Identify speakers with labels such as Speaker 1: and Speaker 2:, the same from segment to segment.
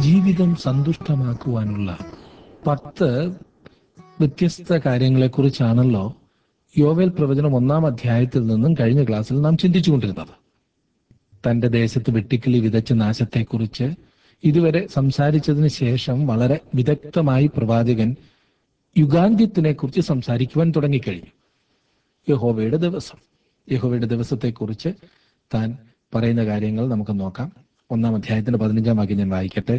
Speaker 1: ജീവിതം സന്തുഷ്ടമാക്കുവാനുള്ള പത്ത് വ്യത്യസ്ത കാര്യങ്ങളെക്കുറിച്ചാണല്ലോ യോവേൽ പ്രവചനം ഒന്നാം അധ്യായത്തിൽ നിന്നും കഴിഞ്ഞ ക്ലാസ്സിൽ നാം ചിന്തിച്ചുകൊണ്ടിരുന്നത് തന്റെ ദേശത്ത് വെട്ടിക്കിളി വിതച്ച നാശത്തെക്കുറിച്ച് ഇതുവരെ സംസാരിച്ചതിന് ശേഷം വളരെ വിദഗ്ധമായി പ്രവാചകൻ യുഗാന്ത്യത്തിനെ കുറിച്ച് സംസാരിക്കുവാൻ തുടങ്ങിക്കഴിഞ്ഞു യഹോവയുടെ ദിവസം യഹോവയുടെ ദിവസത്തെക്കുറിച്ച് താൻ പറയുന്ന കാര്യങ്ങൾ നമുക്ക് നോക്കാം ഒന്നാം അധ്യായത്തിന്റെ പതിനഞ്ചാം വാക്യം ഞാൻ വായിക്കട്ടെ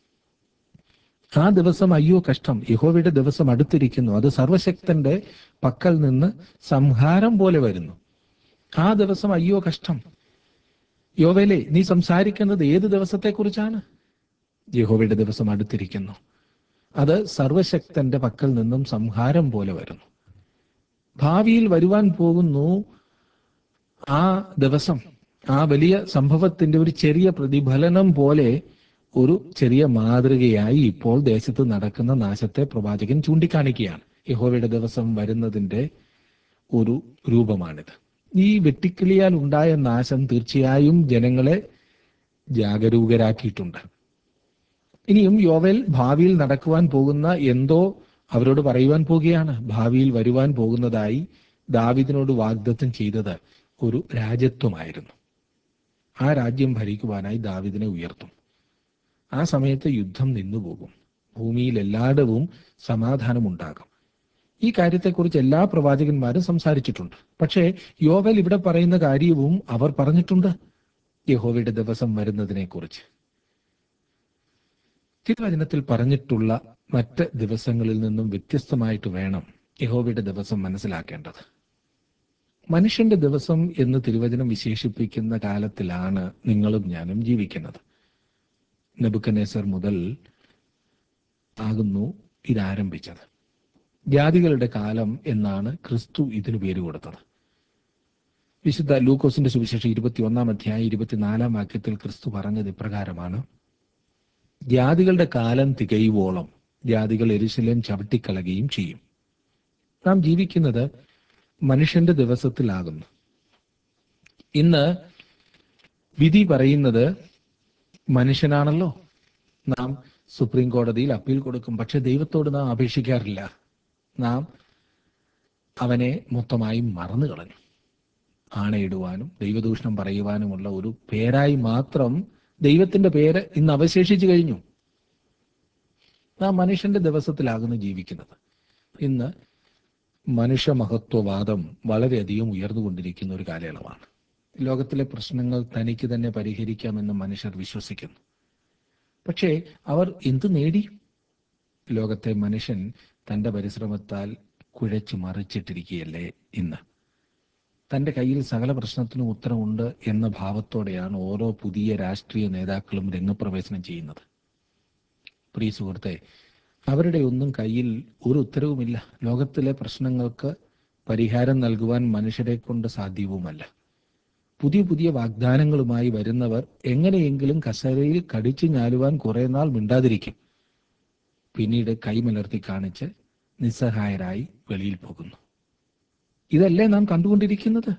Speaker 1: ആ ദിവസം അയ്യോ കഷ്ടം യഹോവയുടെ ദിവസം അടുത്തിരിക്കുന്നു അത് സർവശക്തന്റെ പക്കൽ നിന്ന് സംഹാരം പോലെ വരുന്നു ആ ദിവസം അയ്യോ കഷ്ടം യോവേലെ നീ സംസാരിക്കുന്നത് ഏത് ദിവസത്തെക്കുറിച്ചാണ് യഹോവയുടെ ദിവസം അടുത്തിരിക്കുന്നു അത് സർവശക്തന്റെ പക്കൽ നിന്നും സംഹാരം പോലെ വരുന്നു ഭാവിയിൽ വരുവാൻ പോകുന്നു ആ ദിവസം ആ വലിയ സംഭവത്തിന്റെ ഒരു ചെറിയ പ്രതിഫലനം പോലെ ഒരു ചെറിയ മാതൃകയായി ഇപ്പോൾ ദേശത്ത് നടക്കുന്ന നാശത്തെ പ്രവാചകൻ ചൂണ്ടിക്കാണിക്കുകയാണ് യഹോവയുടെ ദിവസം വരുന്നതിന്റെ ഒരു രൂപമാണിത് ഈ വെട്ടിക്കിളിയാൽ ഉണ്ടായ നാശം തീർച്ചയായും ജനങ്ങളെ ജാഗരൂകരാക്കിയിട്ടുണ്ട് ഇനിയും യോവൽ ഭാവിയിൽ നടക്കുവാൻ പോകുന്ന എന്തോ അവരോട് പറയുവാൻ പോകുകയാണ് ഭാവിയിൽ വരുവാൻ പോകുന്നതായി ദാവിദിനോട് വാഗ്ദത്തം ചെയ്തത് ഒരു രാജ്യത്വമായിരുന്നു ആ രാജ്യം ഭരിക്കുവാനായി ദാവിദിനെ ഉയർത്തും ആ സമയത്ത് യുദ്ധം നിന്നുപോകും ഭൂമിയിൽ എല്ലായിടവും സമാധാനമുണ്ടാകും ഈ കാര്യത്തെക്കുറിച്ച് എല്ലാ പ്രവാചകന്മാരും സംസാരിച്ചിട്ടുണ്ട് പക്ഷേ യോവൽ ഇവിടെ പറയുന്ന കാര്യവും അവർ പറഞ്ഞിട്ടുണ്ട് യഹോവയുടെ ദിവസം വരുന്നതിനെ കുറിച്ച് തിരുവചനത്തിൽ പറഞ്ഞിട്ടുള്ള മറ്റ് ദിവസങ്ങളിൽ നിന്നും വ്യത്യസ്തമായിട്ട് വേണം യഹോവയുടെ ദിവസം മനസ്സിലാക്കേണ്ടത് മനുഷ്യന്റെ ദിവസം എന്ന് തിരുവചനം വിശേഷിപ്പിക്കുന്ന കാലത്തിലാണ് നിങ്ങളും ഞാനും ജീവിക്കുന്നത് നെബുക്കനേസർ മുതൽ ആകുന്നു ഇതാരംഭിച്ചത് ജാതികളുടെ കാലം എന്നാണ് ക്രിസ്തു ഇതിനു പേര് കൊടുത്തത് വിശുദ്ധ ലൂക്കോസിന്റെ സുവിശേഷം ഇരുപത്തി ഒന്നാം അധ്യായം ഇരുപത്തിനാലാം വാക്യത്തിൽ ക്രിസ്തു പറഞ്ഞത് ഇപ്രകാരമാണ് ജാതികളുടെ കാലം തികയുവോളം ജാതികൾ എരുശലേം ചവിട്ടിക്കളയുകയും ചെയ്യും നാം ജീവിക്കുന്നത് മനുഷ്യന്റെ ദിവസത്തിലാകുന്നു ഇന്ന് വിധി പറയുന്നത് മനുഷ്യനാണല്ലോ നാം സുപ്രീം കോടതിയിൽ അപ്പീൽ കൊടുക്കും പക്ഷെ ദൈവത്തോട് നാം അപേക്ഷിക്കാറില്ല നാം അവനെ മൊത്തമായി മറന്നു കളഞ്ഞു ആണയിടുവാനും ദൈവദൂഷണം പറയുവാനുമുള്ള ഒരു പേരായി മാത്രം ദൈവത്തിന്റെ പേര് ഇന്ന് അവശേഷിച്ചു കഴിഞ്ഞു നാം മനുഷ്യന്റെ ദിവസത്തിലാകുന്നു ജീവിക്കുന്നത് ഇന്ന് മനുഷ്യമഹത്വവാദം വളരെയധികം ഉയർന്നുകൊണ്ടിരിക്കുന്ന ഒരു കാലയളവാണ് ലോകത്തിലെ പ്രശ്നങ്ങൾ തനിക്ക് തന്നെ പരിഹരിക്കാമെന്ന് മനുഷ്യർ വിശ്വസിക്കുന്നു പക്ഷേ അവർ എന്തു നേടി ലോകത്തെ മനുഷ്യൻ തന്റെ പരിശ്രമത്താൽ കുഴച്ചു മറിച്ചിട്ടിരിക്കുകയല്ലേ ഇന്ന് തന്റെ കയ്യിൽ സകല പ്രശ്നത്തിനും ഉത്തരമുണ്ട് എന്ന ഭാവത്തോടെയാണ് ഓരോ പുതിയ രാഷ്ട്രീയ നേതാക്കളും രംഗപ്രവേശനം ചെയ്യുന്നത് പ്രിയ സുഹൃത്തെ അവരുടെ ഒന്നും കയ്യിൽ ഒരു ഉത്തരവുമില്ല ലോകത്തിലെ പ്രശ്നങ്ങൾക്ക് പരിഹാരം നൽകുവാൻ മനുഷ്യരെ കൊണ്ട് സാധ്യവുമല്ല പുതിയ പുതിയ വാഗ്ദാനങ്ങളുമായി വരുന്നവർ എങ്ങനെയെങ്കിലും കസരയിൽ കടിച്ചു ഞാലുവാൻ കുറെ നാൾ മിണ്ടാതിരിക്കും പിന്നീട് കൈമലർത്തി കാണിച്ച് നിസ്സഹായരായി വെളിയിൽ പോകുന്നു ഇതല്ലേ നാം കണ്ടുകൊണ്ടിരിക്കുന്നത്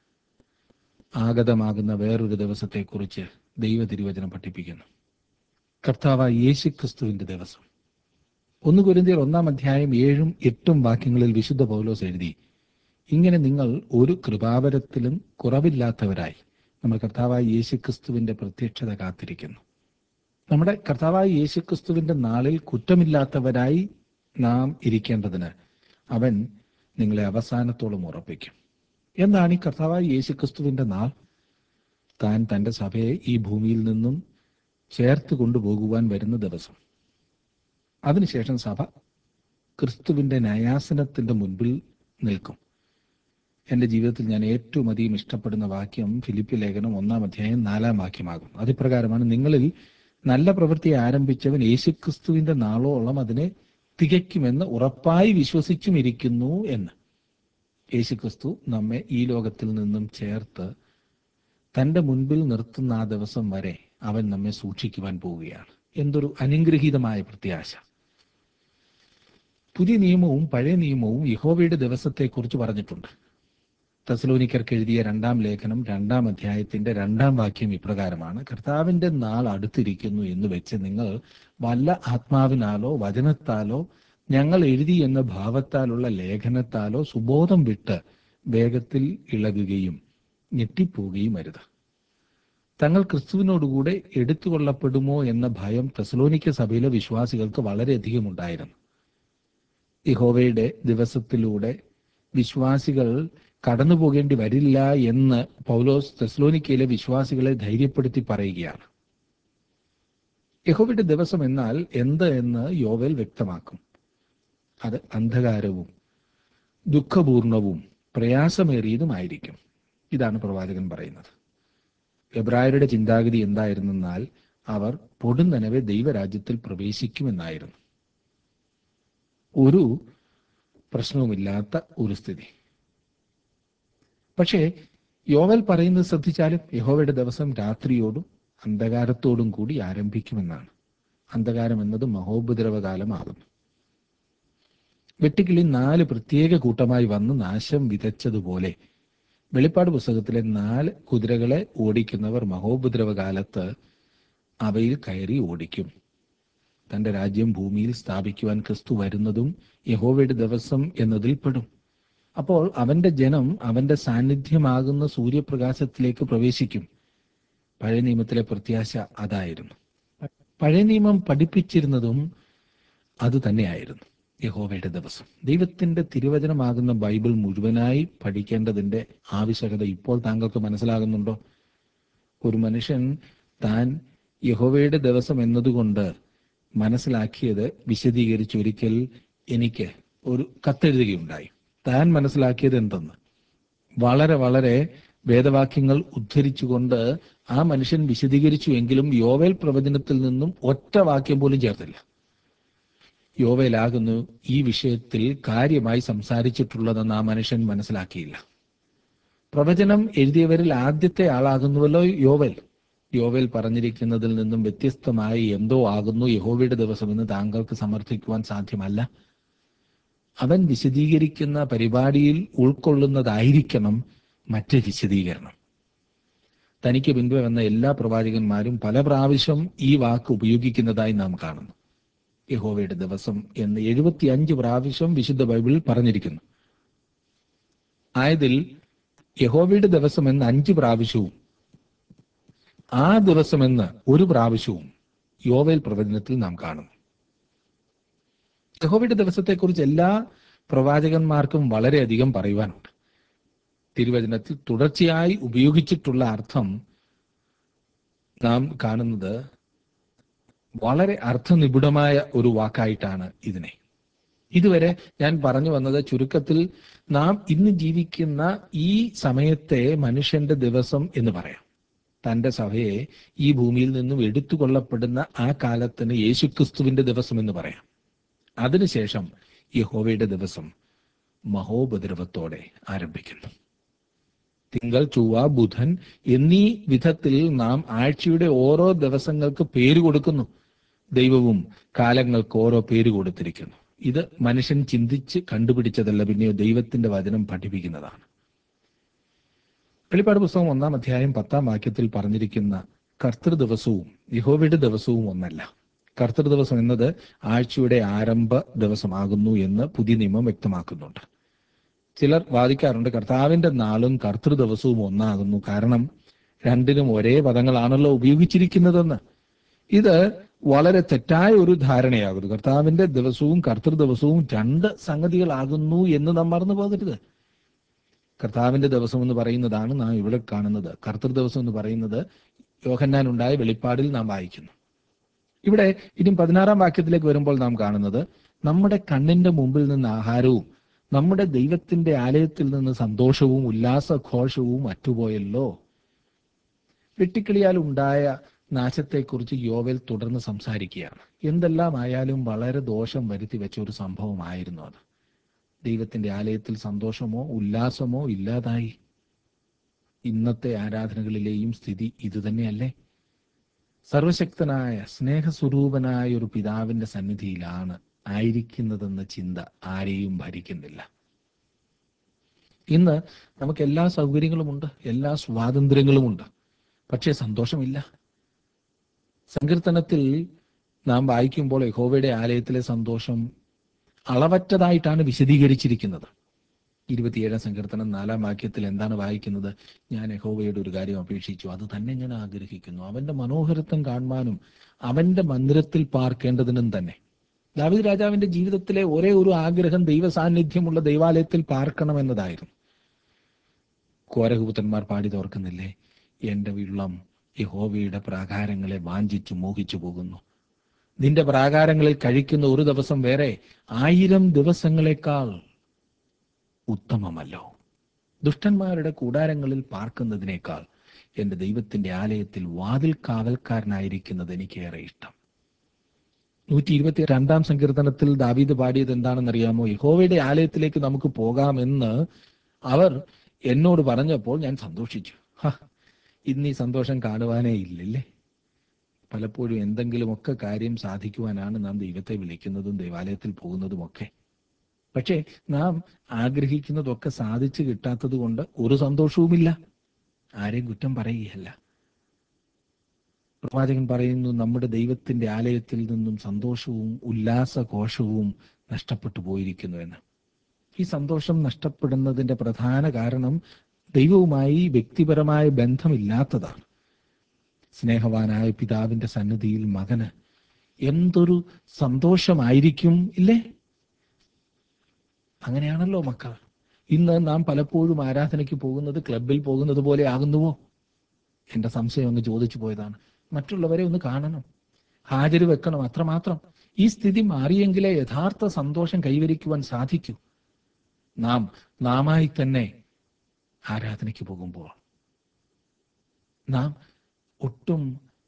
Speaker 1: ആഗതമാകുന്ന വേറൊരു ദിവസത്തെക്കുറിച്ച് ദൈവ തിരുവചനം പഠിപ്പിക്കുന്നു കർത്താവ് യേശു ക്രിസ്തുവിന്റെ ദിവസം ഒന്ന് കുരുന്തിയർ ഒന്നാം അധ്യായം ഏഴും എട്ടും വാക്യങ്ങളിൽ വിശുദ്ധ പൗലോസ് എഴുതി ഇങ്ങനെ നിങ്ങൾ ഒരു കൃപാവരത്തിലും കുറവില്ലാത്തവരായി നമ്മൾ കർത്താവായ യേശുക്രിസ്തുവിന്റെ പ്രത്യക്ഷത കാത്തിരിക്കുന്നു നമ്മുടെ കർത്താവായ യേശുക്രിസ്തുവിന്റെ നാളിൽ കുറ്റമില്ലാത്തവരായി നാം ഇരിക്കേണ്ടതിന് അവൻ നിങ്ങളെ അവസാനത്തോളം ഉറപ്പിക്കും എന്താണ് ഈ കർത്താവായ യേശുക്രിസ്തുവിന്റെ നാൾ താൻ തന്റെ സഭയെ ഈ ഭൂമിയിൽ നിന്നും ചേർത്ത് കൊണ്ടുപോകുവാൻ വരുന്ന ദിവസം അതിനുശേഷം സഭ ക്രിസ്തുവിന്റെ ന്യായാസനത്തിന്റെ മുൻപിൽ നിൽക്കും എന്റെ ജീവിതത്തിൽ ഞാൻ ഏറ്റവും അധികം ഇഷ്ടപ്പെടുന്ന വാക്യം ഫിലിപ്പി ലേഖനം ഒന്നാം അധ്യായം നാലാം വാക്യമാകും അതിപ്രകാരമാണ് നിങ്ങളിൽ നല്ല പ്രവൃത്തി ആരംഭിച്ചവൻ യേശുക്രിസ്തുവിന്റെ നാളോളം അതിനെ തികയ്ക്കുമെന്ന് ഉറപ്പായി വിശ്വസിച്ചും ഇരിക്കുന്നു എന്ന് യേശുക്രിസ്തു നമ്മെ ഈ ലോകത്തിൽ നിന്നും ചേർത്ത് തന്റെ മുൻപിൽ നിർത്തുന്ന ആ ദിവസം വരെ അവൻ നമ്മെ സൂക്ഷിക്കുവാൻ പോവുകയാണ് എന്തൊരു അനുഗ്രഹീതമായ പ്രത്യാശ പുതിയ നിയമവും പഴയ നിയമവും യഹോവയുടെ ദിവസത്തെക്കുറിച്ച് പറഞ്ഞിട്ടുണ്ട് തെസലോനിക്കർക്ക് എഴുതിയ രണ്ടാം ലേഖനം രണ്ടാം അധ്യായത്തിന്റെ രണ്ടാം വാക്യം ഇപ്രകാരമാണ് കർത്താവിന്റെ നാൾ അടുത്തിരിക്കുന്നു എന്ന് വെച്ച് നിങ്ങൾ വല്ല ആത്മാവിനാലോ വചനത്താലോ ഞങ്ങൾ എഴുതി എന്ന ഭാവത്താലുള്ള ലേഖനത്താലോ സുബോധം വിട്ട് വേഗത്തിൽ ഇളകുകയും ഞെട്ടിപ്പോവുകയും അരുത് തങ്ങൾ ക്രിസ്തുവിനോടുകൂടെ എടുത്തുകൊള്ളപ്പെടുമോ എന്ന ഭയം തെസലോനിക്ക സഭയിലെ വിശ്വാസികൾക്ക് വളരെയധികം ഉണ്ടായിരുന്നു യഹോവയുടെ ദിവസത്തിലൂടെ വിശ്വാസികൾ കടന്നു പോകേണ്ടി വരില്ല എന്ന് പൗലോസ് തെസ്ലോനിക്കയിലെ വിശ്വാസികളെ ധൈര്യപ്പെടുത്തി പറയുകയാണ് യഹോവയുടെ ദിവസം എന്നാൽ എന്ത് എന്ന് യോവേൽ വ്യക്തമാക്കും അത് അന്ധകാരവും ദുഃഖപൂർണവും പ്രയാസമേറിയതുമായിരിക്കും ഇതാണ് പ്രവാചകൻ പറയുന്നത് എബ്രായരുടെ ചിന്താഗതി എന്തായിരുന്നെന്നാൽ അവർ പൊടുന്നനവെ ദൈവരാജ്യത്തിൽ പ്രവേശിക്കുമെന്നായിരുന്നു ഒരു പ്രശ്നവുമില്ലാത്ത ഒരു സ്ഥിതി പക്ഷേ യോവൽ പറയുന്നത് ശ്രദ്ധിച്ചാലും യഹോവയുടെ ദിവസം രാത്രിയോടും അന്ധകാരത്തോടും കൂടി ആരംഭിക്കുമെന്നാണ് അന്ധകാരം എന്നത് മഹോപദ്രവകാലമാകുന്നു വെട്ടുകിളി നാല് പ്രത്യേക കൂട്ടമായി വന്ന് നാശം വിതച്ചതുപോലെ വെളിപ്പാട് പുസ്തകത്തിലെ നാല് കുതിരകളെ ഓടിക്കുന്നവർ മഹോപദ്രവകാലത്ത് അവയിൽ കയറി ഓടിക്കും തന്റെ രാജ്യം ഭൂമിയിൽ സ്ഥാപിക്കുവാൻ ക്രിസ്തു വരുന്നതും യഹോവയുടെ ദിവസം എന്നതിൽ പെടും അപ്പോൾ അവന്റെ ജനം അവന്റെ സാന്നിധ്യമാകുന്ന സൂര്യപ്രകാശത്തിലേക്ക് പ്രവേശിക്കും പഴയ നിയമത്തിലെ പ്രത്യാശ അതായിരുന്നു പഴയ നിയമം പഠിപ്പിച്ചിരുന്നതും അത് തന്നെയായിരുന്നു യഹോവയുടെ ദിവസം ദൈവത്തിന്റെ തിരുവചനമാകുന്ന ബൈബിൾ മുഴുവനായി പഠിക്കേണ്ടതിന്റെ ആവശ്യകത ഇപ്പോൾ താങ്കൾക്ക് മനസ്സിലാകുന്നുണ്ടോ ഒരു മനുഷ്യൻ താൻ യഹോവയുടെ ദിവസം എന്നതുകൊണ്ട് മനസ്സിലാക്കിയത് വിശദീകരിച്ച് ഒരിക്കൽ എനിക്ക് ഒരു കത്തെഴുതുകയുണ്ടായി താൻ മനസ്സിലാക്കിയത് എന്തെന്ന് വളരെ വളരെ വേദവാക്യങ്ങൾ ഉദ്ധരിച്ചുകൊണ്ട് ആ മനുഷ്യൻ വിശദീകരിച്ചു എങ്കിലും യോവേൽ പ്രവചനത്തിൽ നിന്നും ഒറ്റ വാക്യം പോലും ചേർത്തില്ല യോവേലാകുന്നു ഈ വിഷയത്തിൽ കാര്യമായി സംസാരിച്ചിട്ടുള്ളതെന്ന് ആ മനുഷ്യൻ മനസ്സിലാക്കിയില്ല പ്രവചനം എഴുതിയവരിൽ ആദ്യത്തെ ആളാകുന്നുവല്ലോ യോവേൽ യോവേൽ പറഞ്ഞിരിക്കുന്നതിൽ നിന്നും വ്യത്യസ്തമായി എന്തോ ആകുന്നു യഹോവയുടെ ദിവസമെന്ന് താങ്കൾക്ക് സമർത്ഥിക്കുവാൻ സാധ്യമല്ല അവൻ വിശദീകരിക്കുന്ന പരിപാടിയിൽ ഉൾക്കൊള്ളുന്നതായിരിക്കണം മറ്റ് വിശദീകരണം തനിക്ക് പിൻപ് വന്ന എല്ലാ പ്രവാചകന്മാരും പല പ്രാവശ്യം ഈ വാക്ക് ഉപയോഗിക്കുന്നതായി നാം കാണുന്നു യഹോവയുടെ ദിവസം എന്ന് എഴുപത്തിയഞ്ച് പ്രാവശ്യം വിശുദ്ധ ബൈബിളിൽ പറഞ്ഞിരിക്കുന്നു ആയതിൽ യഹോവയുടെ ദിവസം എന്ന് അഞ്ച് പ്രാവശ്യവും ആ ദിവസമെന്ന് ഒരു പ്രാവശ്യവും യോവേൽ പ്രവചനത്തിൽ നാം കാണുന്നു യഹോവയുടെ ദിവസത്തെക്കുറിച്ച് എല്ലാ പ്രവാചകന്മാർക്കും വളരെയധികം പറയുവാനുണ്ട് തിരുവചനത്തിൽ തുടർച്ചയായി ഉപയോഗിച്ചിട്ടുള്ള അർത്ഥം നാം കാണുന്നത് വളരെ അർത്ഥനിബിഡമായ ഒരു വാക്കായിട്ടാണ് ഇതിനെ ഇതുവരെ ഞാൻ പറഞ്ഞു വന്നത് ചുരുക്കത്തിൽ നാം ഇന്ന് ജീവിക്കുന്ന ഈ സമയത്തെ മനുഷ്യന്റെ ദിവസം എന്ന് പറയാം തന്റെ സഭയെ ഈ ഭൂമിയിൽ നിന്നും എടുത്തുകൊള്ളപ്പെടുന്ന ആ കാലത്തിന് യേശുക്രിസ്തുവിന്റെ ദിവസം എന്ന് പറയാം അതിനുശേഷം യഹോവയുടെ ദിവസം മഹോപദ്രവത്തോടെ ആരംഭിക്കുന്നു തിങ്കൾ ചൊവ്വ ബുധൻ എന്നീ വിധത്തിൽ നാം ആഴ്ചയുടെ ഓരോ ദിവസങ്ങൾക്ക് പേര് കൊടുക്കുന്നു ദൈവവും കാലങ്ങൾക്ക് ഓരോ പേര് കൊടുത്തിരിക്കുന്നു ഇത് മനുഷ്യൻ ചിന്തിച്ച് കണ്ടുപിടിച്ചതല്ല പിന്നെയോ ദൈവത്തിന്റെ വചനം പഠിപ്പിക്കുന്നതാണ് വെളിപ്പാട് പുസ്തകം ഒന്നാം അധ്യായം പത്താം വാക്യത്തിൽ പറഞ്ഞിരിക്കുന്ന കർത്തൃ ദിവസവും യഹോവയുടെ ദിവസവും ഒന്നല്ല കർത്തൃ ദിവസം എന്നത് ആഴ്ചയുടെ ആരംഭ ദിവസമാകുന്നു എന്ന് പുതിയ നിയമം വ്യക്തമാക്കുന്നുണ്ട് ചിലർ വാദിക്കാറുണ്ട് കർത്താവിന്റെ നാളും കർത്തൃ ദിവസവും ഒന്നാകുന്നു കാരണം രണ്ടിനും ഒരേ പദങ്ങളാണല്ലോ ഉപയോഗിച്ചിരിക്കുന്നതെന്ന് ഇത് വളരെ തെറ്റായ ഒരു ധാരണയാകുന്നു കർത്താവിന്റെ ദിവസവും കർത്തൃ ദിവസവും രണ്ട് സംഗതികളാകുന്നു എന്ന് നാം മറന്നു പോകരുത് കർത്താവിന്റെ ദിവസം എന്ന് പറയുന്നതാണ് നാം ഇവിടെ കാണുന്നത് കർത്തൃ ദിവസം എന്ന് പറയുന്നത് യോഹന്നാൻ ഉണ്ടായ വെളിപ്പാടിൽ നാം വായിക്കുന്നു ഇവിടെ ഇനി പതിനാറാം വാക്യത്തിലേക്ക് വരുമ്പോൾ നാം കാണുന്നത് നമ്മുടെ കണ്ണിന്റെ മുമ്പിൽ നിന്ന് ആഹാരവും നമ്മുടെ ദൈവത്തിന്റെ ആലയത്തിൽ നിന്ന് സന്തോഷവും ഉല്ലാസഘോഷവും അറ്റുപോയല്ലോ വെട്ടിക്കിളിയാൽ ഉണ്ടായ നാശത്തെക്കുറിച്ച് യോവേൽ തുടർന്ന് സംസാരിക്കുകയാണ് എന്തെല്ലാം ആയാലും വളരെ ദോഷം വരുത്തി വെച്ച ഒരു സംഭവമായിരുന്നു അത് ദൈവത്തിന്റെ ആലയത്തിൽ സന്തോഷമോ ഉല്ലാസമോ ഇല്ലാതായി ഇന്നത്തെ ആരാധനകളിലെയും സ്ഥിതി ഇതുതന്നെയല്ലേ സർവശക്തനായ സ്നേഹസ്വരൂപനായ ഒരു പിതാവിന്റെ സന്നിധിയിലാണ് ആയിരിക്കുന്നതെന്ന ചിന്ത ആരെയും ഭരിക്കുന്നില്ല ഇന്ന് നമുക്ക് എല്ലാ സൗകര്യങ്ങളുമുണ്ട് എല്ലാ സ്വാതന്ത്ര്യങ്ങളുമുണ്ട് പക്ഷേ സന്തോഷമില്ല സങ്കീർത്തനത്തിൽ നാം വായിക്കുമ്പോൾ യഹോവയുടെ ആലയത്തിലെ സന്തോഷം അളവറ്റതായിട്ടാണ് വിശദീകരിച്ചിരിക്കുന്നത് ഇരുപത്തിയേഴാം സങ്കീർത്തനം നാലാം വാക്യത്തിൽ എന്താണ് വായിക്കുന്നത് ഞാൻ യഹോവയുടെ ഒരു കാര്യം അപേക്ഷിച്ചു അത് തന്നെ ഞാൻ ആഗ്രഹിക്കുന്നു അവന്റെ മനോഹരത്വം കാണുവാനും അവന്റെ മന്ദിരത്തിൽ പാർക്കേണ്ടതിനും തന്നെ ദാവിദ് രാജാവിന്റെ ജീവിതത്തിലെ ഒരേ ഒരു ആഗ്രഹം ദൈവ സാന്നിധ്യമുള്ള ദൈവാലയത്തിൽ പാർക്കണമെന്നതായിരുന്നു കോരഹൂത്തന്മാർ പാടി തോർക്കുന്നില്ലേ എന്റെ ഉള്ളം യഹോവയുടെ പ്രാകാരങ്ങളെ വാഞ്ചിച്ചു മോഹിച്ചു പോകുന്നു നിന്റെ പ്രാകാരങ്ങളിൽ കഴിക്കുന്ന ഒരു ദിവസം വേറെ ആയിരം ദിവസങ്ങളെക്കാൾ ഉത്തമമല്ലോ ദുഷ്ടന്മാരുടെ കൂടാരങ്ങളിൽ പാർക്കുന്നതിനേക്കാൾ എന്റെ ദൈവത്തിന്റെ ആലയത്തിൽ വാതിൽ കാവൽക്കാരനായിരിക്കുന്നത് എനിക്കേറെ ഇഷ്ടം നൂറ്റി ഇരുപത്തി രണ്ടാം സങ്കീർത്തനത്തിൽ ദാവീദ് പാടിയത് എന്താണെന്നറിയാമോ യഹോവയുടെ ആലയത്തിലേക്ക് നമുക്ക് പോകാമെന്ന് അവർ എന്നോട് പറഞ്ഞപ്പോൾ ഞാൻ സന്തോഷിച്ചു ഹ, ഇന്ന് ഈ സന്തോഷം കാണുവാനേ ഇല്ലല്ലേ പലപ്പോഴും എന്തെങ്കിലുമൊക്കെ കാര്യം സാധിക്കുവാനാണ് നാം ദൈവത്തെ വിളിക്കുന്നതും ദൈവാലയത്തിൽ പോകുന്നതുമൊക്കെ പക്ഷേ നാം ആഗ്രഹിക്കുന്നതൊക്കെ സാധിച്ചു കിട്ടാത്തത് കൊണ്ട് ഒരു സന്തോഷവുമില്ല ആരെയും കുറ്റം പറയുകയല്ല പ്രവാചകൻ പറയുന്നു നമ്മുടെ ദൈവത്തിന്റെ ആലയത്തിൽ നിന്നും സന്തോഷവും ഉല്ലാസഘോഷവും നഷ്ടപ്പെട്ടു പോയിരിക്കുന്നു എന്ന് ഈ സന്തോഷം നഷ്ടപ്പെടുന്നതിന്റെ പ്രധാന കാരണം ദൈവവുമായി വ്യക്തിപരമായ ബന്ധമില്ലാത്തതാണ് സ്നേഹവാനായ പിതാവിന്റെ സന്നിധിയിൽ മകന് എന്തൊരു സന്തോഷമായിരിക്കും ഇല്ലേ അങ്ങനെയാണല്ലോ മക്കൾ ഇന്ന് നാം പലപ്പോഴും ആരാധനയ്ക്ക് പോകുന്നത് ക്ലബിൽ പോകുന്നത് പോലെ ആകുന്നുവോ എന്റെ സംശയം അങ്ങ് ചോദിച്ചു പോയതാണ് മറ്റുള്ളവരെ ഒന്ന് കാണണം ഹാജര് വെക്കണം അത്രമാത്രം ഈ സ്ഥിതി മാറിയെങ്കിലേ യഥാർത്ഥ സന്തോഷം കൈവരിക്കുവാൻ സാധിക്കൂ നാം നാമായി തന്നെ ആരാധനയ്ക്ക് പോകുമ്പോൾ നാം ഒട്ടും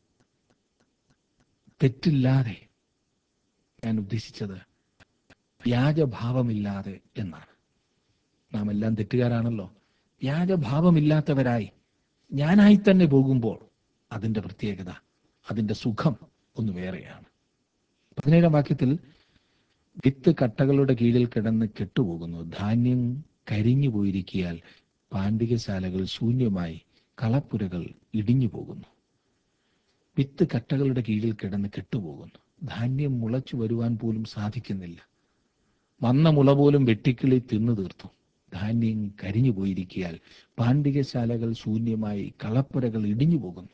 Speaker 1: തെറ്റില്ലാതെ ഞാൻ ഉദ്ദേശിച്ചത് വ്യാജഭാവമില്ലാതെ എന്നാണ് നാം എല്ലാം തെറ്റുകാരാണല്ലോ വ്യാജഭാവമില്ലാത്തവരായി ഞാനായി തന്നെ പോകുമ്പോൾ അതിന്റെ പ്രത്യേകത അതിന്റെ സുഖം ഒന്ന് വേറെയാണ് പതിനേഴാം വാക്യത്തിൽ വിത്ത് കട്ടകളുടെ കീഴിൽ കിടന്ന് കെട്ടുപോകുന്നു ധാന്യം കരിഞ്ഞു പോയിരിക്കിയാൽ പാണ്ഡികശാലകൾ ശൂന്യമായി കളപ്പുരകൾ ഇടിഞ്ഞു പോകുന്നു വിത്ത് കട്ടകളുടെ കീഴിൽ കിടന്ന് കെട്ടുപോകുന്നു ധാന്യം മുളച്ചു വരുവാൻ പോലും സാധിക്കുന്നില്ല വന്ന മുള പോലും വെട്ടിക്കിളി തിന്നു തീർത്തു ധാന്യം കരിഞ്ഞു പോയിരിക്കിയാൽ പാണ്ഡികശാലകൾ ശൂന്യമായി കളപ്പുരകൾ ഇടിഞ്ഞു പോകുന്നു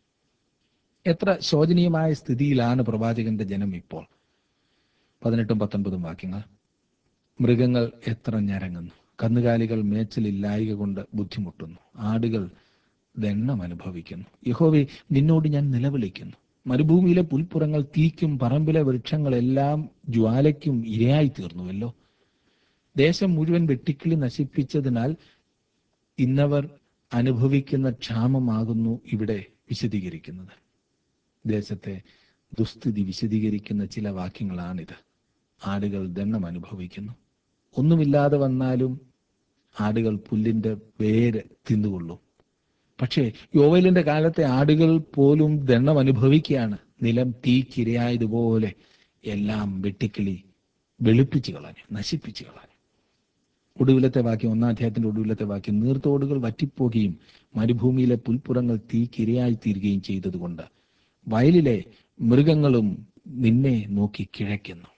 Speaker 1: എത്ര ശോചനീയമായ സ്ഥിതിയിലാണ് പ്രവാചകന്റെ ജനം ഇപ്പോൾ പതിനെട്ടും പത്തൊൻപതും വാക്യങ്ങൾ മൃഗങ്ങൾ എത്ര ഞരങ്ങുന്നു കന്നുകാലികൾ മേച്ചലില്ലായിക കൊണ്ട് ബുദ്ധിമുട്ടുന്നു ആടുകൾ ദണ്ണം അനുഭവിക്കുന്നു യഹോവേ നിന്നോട് ഞാൻ നിലവിളിക്കുന്നു മരുഭൂമിയിലെ പുൽപ്പുറങ്ങൾ തീക്കും പറമ്പിലെ വൃക്ഷങ്ങളെല്ലാം ജ്വാലയ്ക്കും ഇരയായി തീർന്നുവല്ലോ ദേശം മുഴുവൻ വെട്ടിക്കിളി നശിപ്പിച്ചതിനാൽ ഇന്നവർ അനുഭവിക്കുന്ന ക്ഷാമമാകുന്നു ഇവിടെ വിശദീകരിക്കുന്നത് ദേശത്തെ ദുസ്ഥിതി വിശദീകരിക്കുന്ന ചില വാക്യങ്ങളാണിത് ആടുകൾ ദണ്ണം അനുഭവിക്കുന്നു ഒന്നുമില്ലാതെ വന്നാലും ആടുകൾ പുല്ലിന്റെ വേര് തിന്നുകൊള്ളും പക്ഷേ യോവലിന്റെ കാലത്തെ ആടുകൾ പോലും ദണ്ണം അനുഭവിക്കുകയാണ് നിലം തീക്കിരയായതുപോലെ എല്ലാം വെട്ടിക്കിളി വെളുപ്പിച്ചു കളഞ്ഞു നശിപ്പിച്ചു കളഞ്ഞു ഒടുവിലത്തെ വാക്യം ഒന്നാം അധ്യായത്തിന്റെ ഒടുവിലത്തെ വാക്യം നീർത്തോടുകൾ വറ്റിപ്പോകുകയും മരുഭൂമിയിലെ പുൽപ്പുറങ്ങൾ തീക്കിരയായി തീരുകയും ചെയ്തതുകൊണ്ട് വയലിലെ മൃഗങ്ങളും നിന്നെ നോക്കി കിഴയ്ക്കുന്നു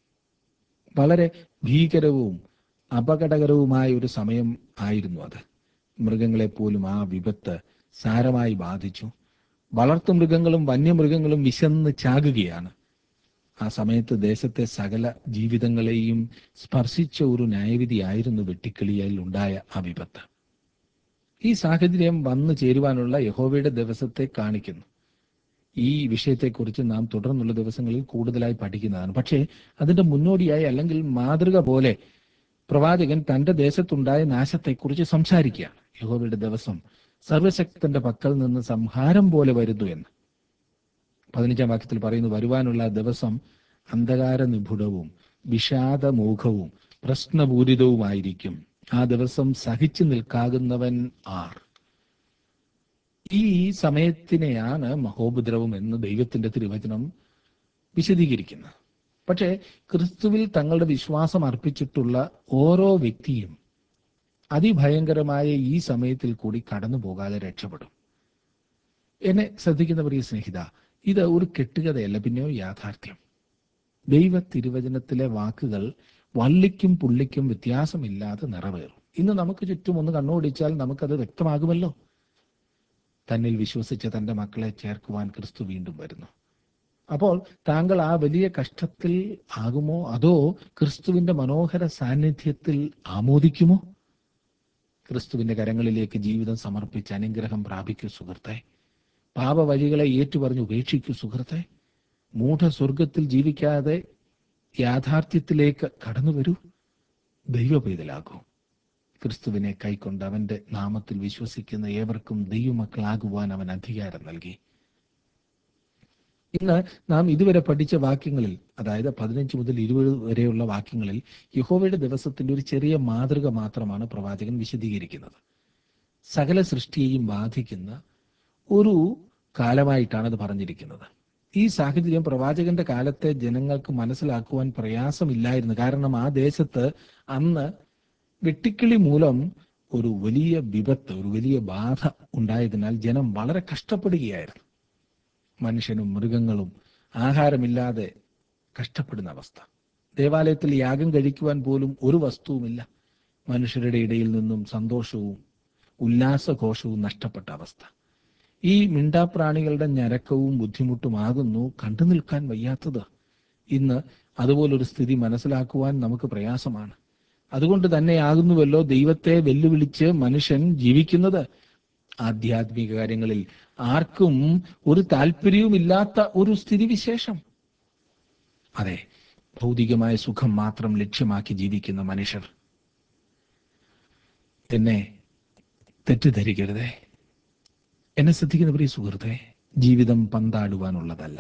Speaker 1: വളരെ ഭീകരവും അപകടകരവുമായ ഒരു സമയം ആയിരുന്നു അത് മൃഗങ്ങളെപ്പോലും ആ വിപത്ത് സാരമായി ബാധിച്ചു വളർത്തു മൃഗങ്ങളും വന്യമൃഗങ്ങളും വിശന്ന് ചാകുകയാണ് ആ സമയത്ത് ദേശത്തെ സകല ജീവിതങ്ങളെയും സ്പർശിച്ച ഒരു ന്യായവിധിയായിരുന്നു വെട്ടിക്കിളിയിൽ ഉണ്ടായ ആ വിപത്ത് ഈ സാഹചര്യം വന്നു ചേരുവാനുള്ള യഹോവയുടെ ദിവസത്തെ കാണിക്കുന്നു ഈ വിഷയത്തെക്കുറിച്ച് നാം തുടർന്നുള്ള ദിവസങ്ങളിൽ കൂടുതലായി പഠിക്കുന്നതാണ് പക്ഷേ അതിന്റെ മുന്നോടിയായി അല്ലെങ്കിൽ മാതൃക പോലെ പ്രവാചകൻ തന്റെ ദേശത്തുണ്ടായ നാശത്തെക്കുറിച്ച് സംസാരിക്കുകയാണ് യഹോവയുടെ ദിവസം സർവശക്തന്റെ പക്കൽ നിന്ന് സംഹാരം പോലെ വരുന്നു എന്ന് പതിനഞ്ചാം വാക്യത്തിൽ പറയുന്നു വരുവാനുള്ള ദിവസം അന്ധകാര നിപുണവും വിഷാദമൂഖവും പ്രശ്നപൂരിതവുമായിരിക്കും ആ ദിവസം സഹിച്ചു നിൽക്കാകുന്നവൻ ആർ ഈ സമയത്തിനെയാണ് മഹോപദ്രവം എന്ന് ദൈവത്തിന്റെ തിരുവചനം വിശദീകരിക്കുന്നത് പക്ഷേ ക്രിസ്തുവിൽ തങ്ങളുടെ വിശ്വാസം അർപ്പിച്ചിട്ടുള്ള ഓരോ വ്യക്തിയും അതിഭയങ്കരമായ ഈ സമയത്തിൽ കൂടി കടന്നു പോകാതെ രക്ഷപ്പെടും എന്നെ ശ്രദ്ധിക്കുന്ന പ്രിയ സ്നേഹിത ഇത് ഒരു കെട്ടുകഥയല്ല പിന്നെയോ യാഥാർത്ഥ്യം ദൈവ തിരുവചനത്തിലെ വാക്കുകൾ വള്ളിക്കും പുള്ളിക്കും വ്യത്യാസമില്ലാതെ നിറവേറും ഇന്ന് നമുക്ക് ചുറ്റും ഒന്ന് കണ്ണോടിച്ചാൽ നമുക്കത് വ്യക്തമാകുമല്ലോ തന്നിൽ വിശ്വസിച്ച തന്റെ മക്കളെ ചേർക്കുവാൻ ക്രിസ്തു വീണ്ടും വരുന്നു അപ്പോൾ താങ്കൾ ആ വലിയ കഷ്ടത്തിൽ ആകുമോ അതോ ക്രിസ്തുവിന്റെ മനോഹര സാന്നിധ്യത്തിൽ ആമോദിക്കുമോ ക്രിസ്തുവിന്റെ കരങ്ങളിലേക്ക് ജീവിതം സമർപ്പിച്ച് അനുഗ്രഹം പ്രാപിക്കൂ സുഹൃത്തെ പാപവഴികളെ ഏറ്റുപറഞ്ഞ് ഉപേക്ഷിക്കൂ സുഹൃത്തെ മൂഢ സ്വർഗത്തിൽ ജീവിക്കാതെ യാഥാർത്ഥ്യത്തിലേക്ക് കടന്നു വരൂ ദൈവപൈതലാകൂ ക്രിസ്തുവിനെ കൈക്കൊണ്ട് അവന്റെ നാമത്തിൽ വിശ്വസിക്കുന്ന ഏവർക്കും ദൈവമക്കളാകുവാൻ അവൻ അധികാരം നൽകി ഇന്ന് നാം ഇതുവരെ പഠിച്ച വാക്യങ്ങളിൽ അതായത് പതിനഞ്ച് മുതൽ ഇരുപത് വരെയുള്ള വാക്യങ്ങളിൽ യഹോവയുടെ ദിവസത്തിന്റെ ഒരു ചെറിയ മാതൃക മാത്രമാണ് പ്രവാചകൻ വിശദീകരിക്കുന്നത് സകല സൃഷ്ടിയെയും ബാധിക്കുന്ന ഒരു കാലമായിട്ടാണ് അത് പറഞ്ഞിരിക്കുന്നത് ഈ സാഹചര്യം പ്രവാചകന്റെ കാലത്തെ ജനങ്ങൾക്ക് മനസ്സിലാക്കുവാൻ പ്രയാസമില്ലായിരുന്നു കാരണം ആ ദേശത്ത് അന്ന് വെട്ടിക്കിളി മൂലം ഒരു വലിയ വിപത്ത് ഒരു വലിയ ബാധ ഉണ്ടായതിനാൽ ജനം വളരെ കഷ്ടപ്പെടുകയായിരുന്നു മനുഷ്യനും മൃഗങ്ങളും ആഹാരമില്ലാതെ കഷ്ടപ്പെടുന്ന അവസ്ഥ ദേവാലയത്തിൽ യാഗം കഴിക്കുവാൻ പോലും ഒരു വസ്തുവുമില്ല മനുഷ്യരുടെ ഇടയിൽ നിന്നും സന്തോഷവും ഉല്ലാസഘോഷവും നഷ്ടപ്പെട്ട അവസ്ഥ ഈ മിണ്ടാപ്രാണികളുടെ ഞരക്കവും ബുദ്ധിമുട്ടുമാകുന്നു കണ്ടു നിൽക്കാൻ വയ്യാത്തത് ഇന്ന് അതുപോലൊരു സ്ഥിതി മനസ്സിലാക്കുവാൻ നമുക്ക് പ്രയാസമാണ് അതുകൊണ്ട് തന്നെയാകുന്നുവല്ലോ ദൈവത്തെ വെല്ലുവിളിച്ച് മനുഷ്യൻ ജീവിക്കുന്നത് ആധ്യാത്മിക കാര്യങ്ങളിൽ ആർക്കും ഒരു താല്പര്യവുമില്ലാത്ത ഒരു സ്ഥിതിവിശേഷം അതെ ഭൗതികമായ സുഖം മാത്രം ലക്ഷ്യമാക്കി ജീവിക്കുന്ന മനുഷ്യർ എന്നെ തെറ്റിദ്ധരിക്കരുതേ എന്നെ ശ്രദ്ധിക്കുന്ന പ്രിയ സുഹൃത്തെ ജീവിതം പന്താടുവാനുള്ളതല്ല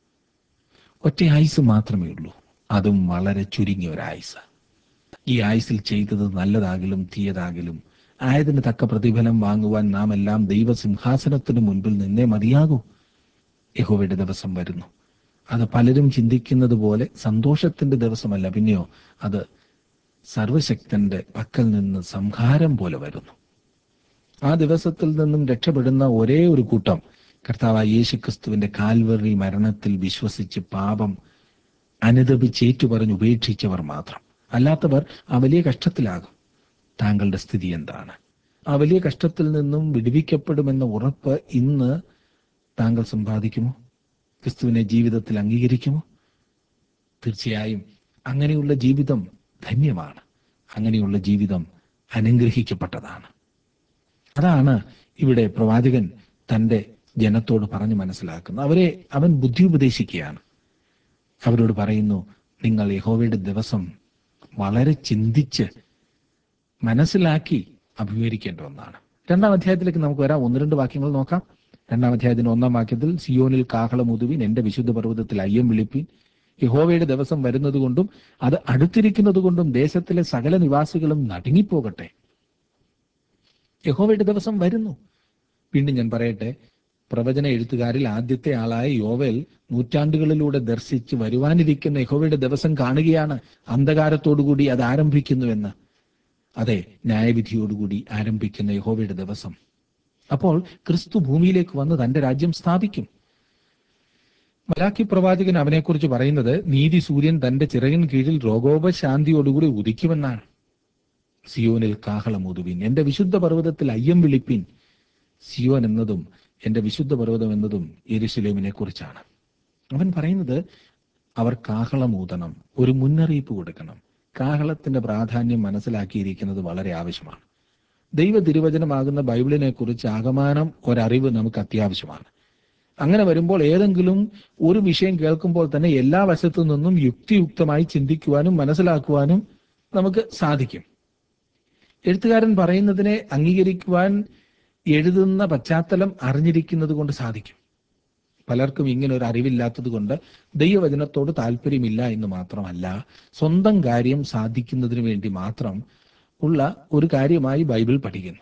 Speaker 1: ഒറ്റ ആയുസ് മാത്രമേ ഉള്ളൂ അതും വളരെ ചുരുങ്ങിയ ഒരു ആയുസ് ഈ ആയുസിൽ ചെയ്തത് നല്ലതാകിലും തീയതാകിലും ആയതിന് തക്ക പ്രതിഫലം വാങ്ങുവാൻ നാം എല്ലാം ദൈവസിംഹാസനത്തിന് മുൻപിൽ നിന്നേ മതിയാകൂ യഹോവയുടെ ദിവസം വരുന്നു അത് പലരും ചിന്തിക്കുന്നത് പോലെ സന്തോഷത്തിന്റെ ദിവസമല്ല പിന്നെയോ അത് സർവശക്തന്റെ പക്കൽ നിന്ന് സംഹാരം പോലെ വരുന്നു ആ ദിവസത്തിൽ നിന്നും രക്ഷപ്പെടുന്ന ഒരേ ഒരു കൂട്ടം കർത്താവായ യേശുക്രിസ്തുവിന്റെ കാൽവറി മരണത്തിൽ വിശ്വസിച്ച് പാപം അനുദപിച്ച് ഏറ്റുപറഞ്ഞ് ഉപേക്ഷിച്ചവർ മാത്രം അല്ലാത്തവർ ആ വലിയ കഷ്ടത്തിലാകും താങ്കളുടെ സ്ഥിതി എന്താണ് ആ വലിയ കഷ്ടത്തിൽ നിന്നും വിടുവിക്കപ്പെടുമെന്ന ഉറപ്പ് ഇന്ന് താങ്കൾ സമ്പാദിക്കുമോ ക്രിസ്തുവിനെ ജീവിതത്തിൽ അംഗീകരിക്കുമോ തീർച്ചയായും അങ്ങനെയുള്ള ജീവിതം ധന്യമാണ് അങ്ങനെയുള്ള ജീവിതം അനുഗ്രഹിക്കപ്പെട്ടതാണ് അതാണ് ഇവിടെ പ്രവാചകൻ തന്റെ ജനത്തോട് പറഞ്ഞു മനസ്സിലാക്കുന്നത് അവരെ അവൻ ബുദ്ധി ഉപദേശിക്കുകയാണ് അവരോട് പറയുന്നു നിങ്ങൾ യഹോവയുടെ ദിവസം വളരെ ചിന്തിച്ച് മനസ്സിലാക്കി അഭിമുഖീകരിക്കേണ്ട ഒന്നാണ് രണ്ടാം അധ്യായത്തിലേക്ക് നമുക്ക് വരാം ഒന്ന് രണ്ട് വാക്യങ്ങൾ നോക്കാം രണ്ടാം അധ്യായത്തിന്റെ ഒന്നാം വാക്യത്തിൽ സിയോനിൽ കാഹളമുതുവിൻ എന്റെ വിശുദ്ധ പർവ്വതത്തിൽ അയ്യം വിളിപ്പിൻ യഹോവയുടെ ദിവസം വരുന്നത് കൊണ്ടും അത് അടുത്തിരിക്കുന്നത് കൊണ്ടും ദേശത്തിലെ സകല നിവാസികളും നടുങ്ങിപ്പോകട്ടെ യഹോവയുടെ ദിവസം വരുന്നു വീണ്ടും ഞാൻ പറയട്ടെ പ്രവചന എഴുത്തുകാരിൽ ആദ്യത്തെ ആളായ യോവേൽ നൂറ്റാണ്ടുകളിലൂടെ ദർശിച്ച് വരുവാനിരിക്കുന്ന യഹോവയുടെ ദിവസം കാണുകയാണ് അന്ധകാരത്തോടുകൂടി അത് ആരംഭിക്കുന്നുവെന്ന് അതെ ന്യായവിധിയോടുകൂടി ആരംഭിക്കുന്ന യഹോവയുടെ ദിവസം അപ്പോൾ ക്രിസ്തു ഭൂമിയിലേക്ക് വന്ന് തന്റെ രാജ്യം സ്ഥാപിക്കും മലാഖി പ്രവാചകൻ അവനെക്കുറിച്ച് പറയുന്നത് നീതി സൂര്യൻ തന്റെ ചിറകിൻ കീഴിൽ രോഗോപശാന്തിയോടുകൂടി ഉദിക്കുമെന്നാണ് സിയോനിൽ കാഹളമുതുവിൻ എന്റെ വിശുദ്ധ പർവ്വതത്തിൽ അയ്യം വിളിപ്പിൻ സിയോൻ എന്നതും എന്റെ വിശുദ്ധ പർവ്വതം എന്നതും യെരുശലേമിനെ കുറിച്ചാണ് അവൻ പറയുന്നത് അവർ കാഹളമൂതണം ഒരു മുന്നറിയിപ്പ് കൊടുക്കണം കാഹളത്തിന്റെ പ്രാധാന്യം മനസ്സിലാക്കിയിരിക്കുന്നത് വളരെ ആവശ്യമാണ് ദൈവ തിരുവചനമാകുന്ന ബൈബിളിനെ കുറിച്ച് ആകമാനം ഒരറിവ് നമുക്ക് അത്യാവശ്യമാണ് അങ്ങനെ വരുമ്പോൾ ഏതെങ്കിലും ഒരു വിഷയം കേൾക്കുമ്പോൾ തന്നെ എല്ലാ വശത്തു നിന്നും യുക്തിയുക്തമായി ചിന്തിക്കുവാനും മനസ്സിലാക്കുവാനും നമുക്ക് സാധിക്കും എഴുത്തുകാരൻ പറയുന്നതിനെ അംഗീകരിക്കുവാൻ എഴുതുന്ന പശ്ചാത്തലം അറിഞ്ഞിരിക്കുന്നത് കൊണ്ട് സാധിക്കും പലർക്കും ഇങ്ങനെ ഒരു അറിവില്ലാത്തത് കൊണ്ട് ദൈവവചനത്തോട് താല്പര്യമില്ല എന്ന് മാത്രമല്ല സ്വന്തം കാര്യം സാധിക്കുന്നതിന് വേണ്ടി മാത്രം ഉള്ള ഒരു കാര്യമായി ബൈബിൾ പഠിക്കുന്നു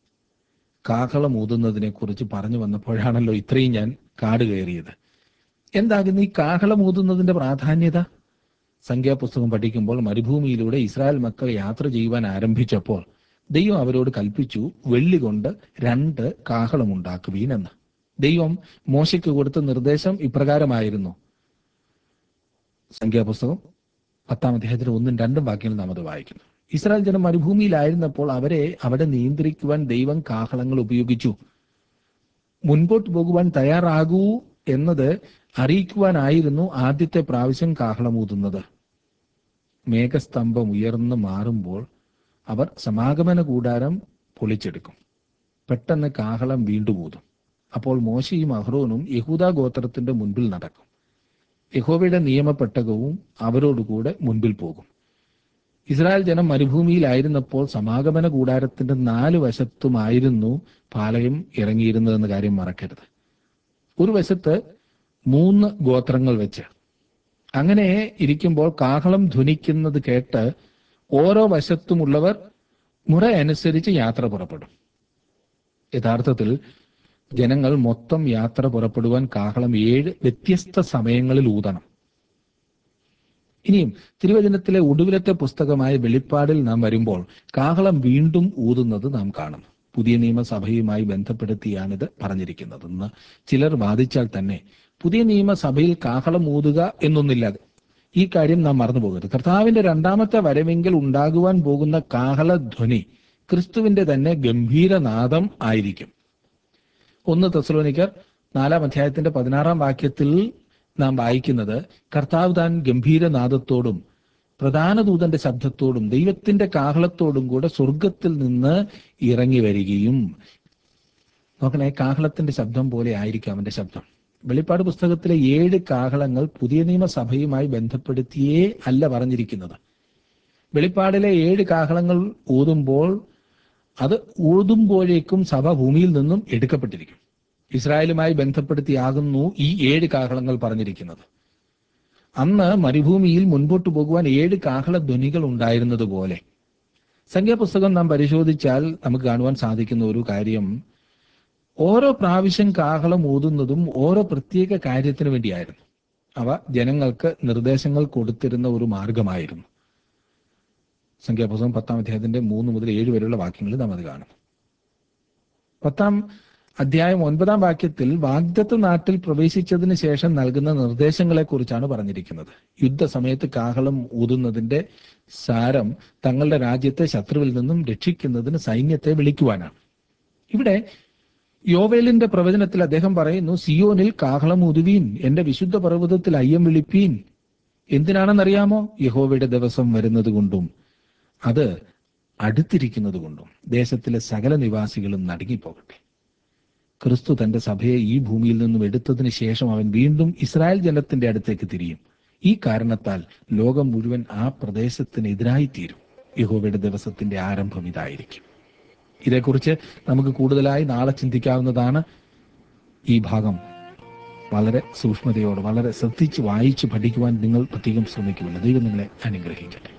Speaker 1: കാഹളം ഊതുന്നതിനെ കുറിച്ച് പറഞ്ഞു വന്നപ്പോഴാണല്ലോ ഇത്രയും ഞാൻ കാട് കയറിയത് എന്താകുന്നു ഈ കാഹളം ഊതുന്നതിന്റെ പ്രാധാന്യത സംഖ്യാപുസ്തകം പഠിക്കുമ്പോൾ മരുഭൂമിയിലൂടെ ഇസ്രായേൽ മക്കൾ യാത്ര ചെയ്യുവാൻ ആരംഭിച്ചപ്പോൾ ദൈവം അവരോട് കൽപ്പിച്ചു വെള്ളി കൊണ്ട് രണ്ട് കാഹളമുണ്ടാക്കുവീൻ എന്ന് ദൈവം മോശയ്ക്ക് കൊടുത്ത നിർദ്ദേശം ഇപ്രകാരമായിരുന്നു സംഖ്യാപുസ്തകം പത്താം അധ്യായത്തിന് ഒന്നും രണ്ടും വാക്യങ്ങൾ നാം അത് വായിക്കുന്നു ഇസ്രായേൽ ജനം മരുഭൂമിയിലായിരുന്നപ്പോൾ അവരെ അവിടെ നിയന്ത്രിക്കുവാൻ ദൈവം കാഹളങ്ങൾ ഉപയോഗിച്ചു മുൻപോട്ട് പോകുവാൻ തയ്യാറാകൂ എന്നത് അറിയിക്കുവാനായിരുന്നു ആദ്യത്തെ പ്രാവശ്യം കാഹളമൂതുന്നത് മേഘസ്തംഭം ഉയർന്നു മാറുമ്പോൾ അവർ സമാഗമന കൂടാരം പൊളിച്ചെടുക്കും പെട്ടെന്ന് കാഹളം വീണ്ടും ഊതും അപ്പോൾ മോശയും അഹ്റോനും യഹൂദ ഗോത്രത്തിന്റെ മുൻപിൽ നടക്കും യഹോവയുടെ നിയമപ്പെട്ടകവും അവരോടുകൂടെ മുൻപിൽ പോകും ഇസ്രായേൽ ജനം മരുഭൂമിയിലായിരുന്നപ്പോൾ സമാഗമന കൂടാരത്തിന്റെ നാല് വശത്തുമായിരുന്നു പാളയം ഇറങ്ങിയിരുന്നതെന്ന കാര്യം മറക്കരുത് ഒരു വശത്ത് മൂന്ന് ഗോത്രങ്ങൾ വെച്ച് അങ്ങനെ ഇരിക്കുമ്പോൾ കാഹളം ധ്വനിക്കുന്നത് കേട്ട് ഓരോ വശത്തുമുള്ളവർ മുറ അനുസരിച്ച് യാത്ര പുറപ്പെടും യഥാർത്ഥത്തിൽ ജനങ്ങൾ മൊത്തം യാത്ര പുറപ്പെടുവാൻ കാഹളം ഏഴ് വ്യത്യസ്ത സമയങ്ങളിൽ ഊതണം ഇനിയും തിരുവചനത്തിലെ ഒടുവിലത്തെ പുസ്തകമായ വെളിപ്പാടിൽ നാം വരുമ്പോൾ കാഹളം വീണ്ടും ഊതുന്നത് നാം കാണും പുതിയ നിയമസഭയുമായി ബന്ധപ്പെടുത്തിയാണിത് പറഞ്ഞിരിക്കുന്നതെന്ന് ചിലർ വാദിച്ചാൽ തന്നെ പുതിയ നിയമസഭയിൽ കാഹളം ഊതുക എന്നൊന്നില്ലാതെ ഈ കാര്യം നാം മറന്നുപോകരുത് കർത്താവിന്റെ രണ്ടാമത്തെ വരവെങ്കിൽ ഉണ്ടാകുവാൻ പോകുന്ന കാഹളധ്വനി ക്രിസ്തുവിന്റെ തന്നെ ഗംഭീരനാദം ആയിരിക്കും ഒന്ന് തെസലോനിക്കർ നാലാം അധ്യായത്തിന്റെ പതിനാറാം വാക്യത്തിൽ നാം വായിക്കുന്നത് കർത്താവ് താൻ ഗംഭീരനാദത്തോടും പ്രധാന ദൂതന്റെ ശബ്ദത്തോടും ദൈവത്തിന്റെ കാഹളത്തോടും കൂടെ സ്വർഗത്തിൽ നിന്ന് ഇറങ്ങി വരികയും നോക്കണേ കാഹളത്തിന്റെ ശബ്ദം പോലെ ആയിരിക്കും അവന്റെ ശബ്ദം വെളിപ്പാട് പുസ്തകത്തിലെ ഏഴ് കാഹളങ്ങൾ പുതിയ നിയമസഭയുമായി ബന്ധപ്പെടുത്തിയേ അല്ല പറഞ്ഞിരിക്കുന്നത് വെളിപ്പാടിലെ ഏഴ് കാഹളങ്ങൾ ഊതുമ്പോൾ അത് ഊതുമ്പോഴേക്കും സഭ ഭൂമിയിൽ നിന്നും എടുക്കപ്പെട്ടിരിക്കും ഇസ്രായേലുമായി ബന്ധപ്പെടുത്തിയാകുന്നു ഈ ഏഴ് കാഹളങ്ങൾ പറഞ്ഞിരിക്കുന്നത് അന്ന് മരുഭൂമിയിൽ മുൻപോട്ട് പോകുവാൻ ഏഴ് കാഹള ധ്വനികൾ ഉണ്ടായിരുന്നത് പോലെ സംഖ്യാപുസ്തകം നാം പരിശോധിച്ചാൽ നമുക്ക് കാണുവാൻ സാധിക്കുന്ന ഒരു കാര്യം ഓരോ പ്രാവശ്യം കാഹളം ഊതുന്നതും ഓരോ പ്രത്യേക കാര്യത്തിന് വേണ്ടിയായിരുന്നു അവ ജനങ്ങൾക്ക് നിർദ്ദേശങ്ങൾ കൊടുത്തിരുന്ന ഒരു മാർഗമായിരുന്നു സംഖ്യാപുസ്തകം പത്താം അധ്യായത്തിന്റെ മൂന്ന് മുതൽ ഏഴ് വരെയുള്ള വാക്യങ്ങളിൽ നാം അത് കാണും പത്താം അധ്യായം ഒൻപതാം വാക്യത്തിൽ വാഗ്ദത്ത നാട്ടിൽ പ്രവേശിച്ചതിന് ശേഷം നൽകുന്ന നിർദ്ദേശങ്ങളെ കുറിച്ചാണ് പറഞ്ഞിരിക്കുന്നത് യുദ്ധസമയത്ത് കാഹളം ഊതുന്നതിന്റെ സാരം തങ്ങളുടെ രാജ്യത്തെ ശത്രുവിൽ നിന്നും രക്ഷിക്കുന്നതിന് സൈന്യത്തെ വിളിക്കുവാനാണ് ഇവിടെ യോവേലിന്റെ പ്രവചനത്തിൽ അദ്ദേഹം പറയുന്നു സിയോനിൽ കാഹളം ഊതുവീൻ എന്റെ വിശുദ്ധ പർവ്വതത്തിൽ അയ്യം വിളിപ്പീൻ എന്തിനാണെന്നറിയാമോ യഹോവയുടെ ദിവസം വരുന്നത് കൊണ്ടും അത് അടുത്തിരിക്കുന്നത് കൊണ്ടും ദേശത്തിലെ സകല നിവാസികളും നടുങ്ങിപ്പോകട്ടെ ക്രിസ്തു തന്റെ സഭയെ ഈ ഭൂമിയിൽ നിന്നും എടുത്തതിന് ശേഷം അവൻ വീണ്ടും ഇസ്രായേൽ ജനത്തിന്റെ അടുത്തേക്ക് തിരിയും ഈ കാരണത്താൽ ലോകം മുഴുവൻ ആ പ്രദേശത്തിനെതിരായി തീരും യഹോവയുടെ ദിവസത്തിന്റെ ആരംഭം ഇതായിരിക്കും ഇതേക്കുറിച്ച് നമുക്ക് കൂടുതലായി നാളെ ചിന്തിക്കാവുന്നതാണ് ഈ ഭാഗം വളരെ സൂക്ഷ്മതയോടെ വളരെ ശ്രദ്ധിച്ച് വായിച്ച് പഠിക്കുവാൻ നിങ്ങൾ പ്രത്യേകം ശ്രമിക്കുമല്ലോ ദൈവം നിങ്ങളെ അനുഗ്രഹിക്കട്ടെ